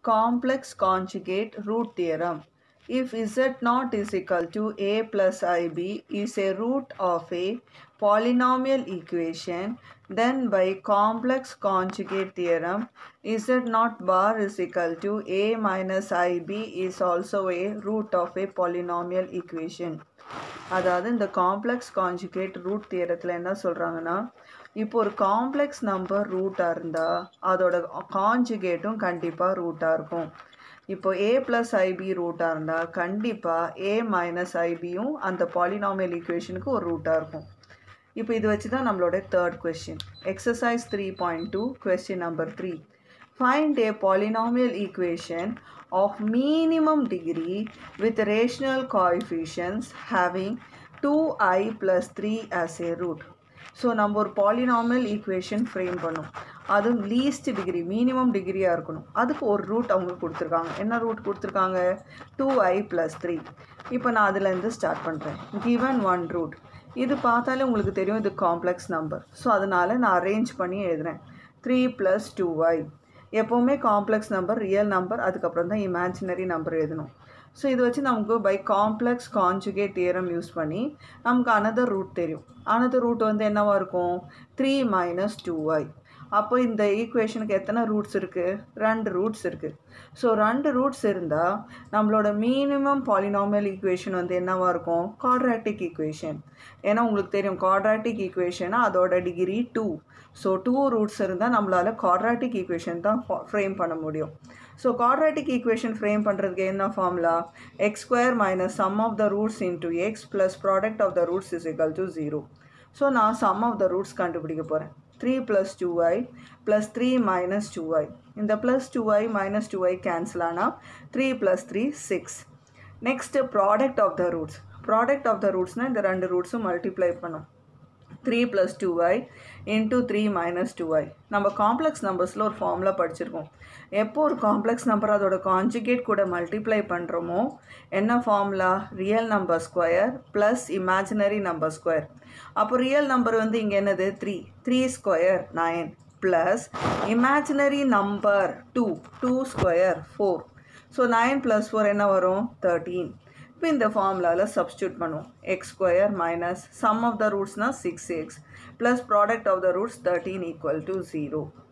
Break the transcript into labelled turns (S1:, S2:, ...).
S1: complex conjugate root theorem. If z naught is equal to a plus ib is a root of a polynomial equation, then by complex conjugate theorem, z naught bar is equal to a minus ib is also a root of a polynomial equation. அதாவது இந்த complex conjugate root தியரத்தில் என்ன சொல்கிறாங்கன்னா இப்போ ஒரு complex number ரூட்டாக இருந்தால் அதோட கான்ஜுகேட்டும் கண்டிப்பாக ரூட்டாக இருக்கும் இப்போ ஏ ப்ளஸ் ஐபி ரூட்டாக இருந்தால் கண்டிப்பாக ஏ மைனஸ் ஐபியும் அந்த பாலினாமியல் ஈக்குவேஷனுக்கு ஒரு ரூட்டாக இருக்கும் இப்போ இது வச்சு தான் நம்மளோட third question exercise three point two question number three find a polynomial equation of minimum degree with rational coefficients having 2i plus 3 as a root. So நம்ம ஒரு பாலினாமல் ஈக்குவேஷன் ஃப்ரேம் பண்ணும் அதுவும் லீஸ்ட் டிகிரி மினிமம் டிகிரியாக இருக்கணும் அதுக்கு ஒரு root அவங்க கொடுத்துருக்காங்க என்ன ரூட் கொடுத்துருக்காங்க டூ ஐ ப்ளஸ் த்ரீ இப்போ நான் அதுலேருந்து ஸ்டார்ட் பண்ணுறேன் கிவன் ஒன் ரூட் இது பார்த்தாலே உங்களுக்கு தெரியும் இது காம்ப்ளெக்ஸ் நம்பர் ஸோ அதனால் நான் அரேஞ்ச் பண்ணி எழுதுகிறேன் த்ரீ ப்ளஸ் டூ ஐ எப்போவுமே காம்ப்ளெக்ஸ் நம்பர் ரியல் நம்பர் அதுக்கப்புறம் தான் இமேஜினரி நம்பர் எழுதணும் ஸோ இது வச்சு நமக்கு by complex conjugate theorem use பண்ணி நமக்கு அனதர் ரூட் தெரியும் அனதர் ரூட் வந்து என்னவாக இருக்கும் த்ரீ மைனஸ் டூ ஐ அப்போ இந்த ஈக்குவேஷனுக்கு எத்தனை ரூட்ஸ் இருக்குது ரெண்டு ரூட்ஸ் இருக்குது ஸோ ரெண்டு ரூட்ஸ் இருந்தால் நம்மளோட மினிமம் பாலினாமியல் ஈக்குவேஷன் வந்து என்னவாக இருக்கும் குவாட்ராட்டிக் ஈக்குவேஷன் ஏன்னா உங்களுக்கு தெரியும் குவாட்ராட்டிக் ஈக்குவேஷனா அதோட degree two so two roots இருந்தால் நம்மளால் குவாட்ராட்டிக் ஈக்குவேஷன் தான் ஃப்ரேம் பண்ண முடியும் ஸோ குவாட்ராட்டிக் ஈக்குவேஷன் ஃப்ரேம் பண்ணுறதுக்கு என்ன formula x square minus sum of the roots into x plus product of the roots is equal to zero so நான் sum of the roots கண்டுபிடிக்க போகிறேன் three plus two i plus three minus two i இந்த plus two i minus two i cancel ஆனால் three plus three six next product of the roots product of the ரூட்ஸ்னால் இந்த ரெண்டு ரூட்ஸும் multiply பண்ணும் three plus two I into three minus two i நம்ம complex நம்பர்ஸில் ஒரு ஃபார்முலா படிச்சிருக்கோம் எப்போ ஒரு காம்ப்ளெக்ஸ் நம்பர் அதோட கான்ஜுகேட் கூட மல்டிப்ளை பண்ணுறோமோ என்ன formula real number square plus imaginary number square அப்போ ரியல் நம்பர் வந்து இங்கே என்னது three three square nine plus imaginary number two two square four so nine plus four என்ன வரும் தேர்ட்டீன் இப்போ இந்த ஃபார்முலாவில் சப்ஸ்டியூட் பண்ணுவோம் x square minus sum of the ரூட்ஸ்னால் six x plus product of the roots thirteen equal to zero